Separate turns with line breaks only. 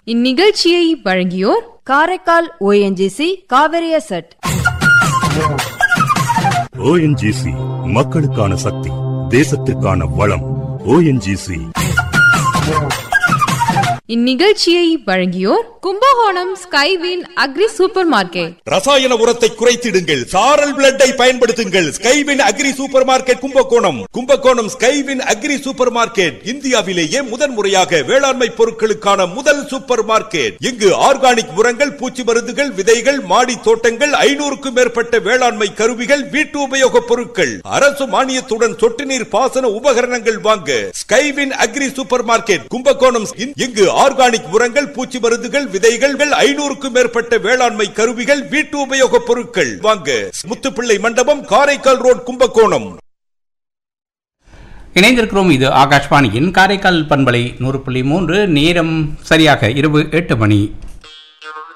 இந்நிகழ்ச்சியை வழங்கியோர்
காரைக்கால் ஓஎன்ஜிசி காவிரிய செட்
ஓஎன்ஜிசி மக்களுக்கான சக்தி தேசத்திற்கான வளம் ஓஎன்ஜிசி
இந்நிகழ்ச்சியை வழங்கியோர் Kumbakonam Skywin agri super market
ரசாயன உரத்தை குறைத்திடுங்கள் சாரல் பிளட்டை பயன்படுத்துங்கள் Skywin agri super market Kumbakonam Kumbakonam Skywin agri super market இந்தியாவிலேயே முதன் முறையாக வேளாண்மை பொருட்களுக்கான முதல் சூப்பர் மார்க்கெட் இங்கு ஆர்கானிக் உரங்கள் பூச்சி மருந்துகள் விதைகள் மாடி தோட்டங்கள் ஐநூறுக்கும் மேற்பட்ட வேளாண்மை கருவிகள் வீட்டு உபயோக பொருட்கள் அரசு மானியத்துடன் சொட்டு நீர் பாசன உபகரணங்கள் வாங்க Skywin agri super market Kumbakonam இங்கு ஆர்கானிக் உரங்கள் பூச்சி மருந்துகள் விதைகள் ஐநூறுக்கும் மேற்பட்ட வேளாண்மை கருவிகள் வீட்டு உபயோக பொருட்கள் வாங்க முத்துப்பிள்ளை மண்டபம் காரைக்கால் ரோட் கும்பகோணம்
இணைந்திருக்கிறோம் இது ஆகாஷ்வாணியின் காரைக்கால் பண்பலை நூறு புள்ளி மூன்று நேரம் சரியாக இரவு எட்டு மணி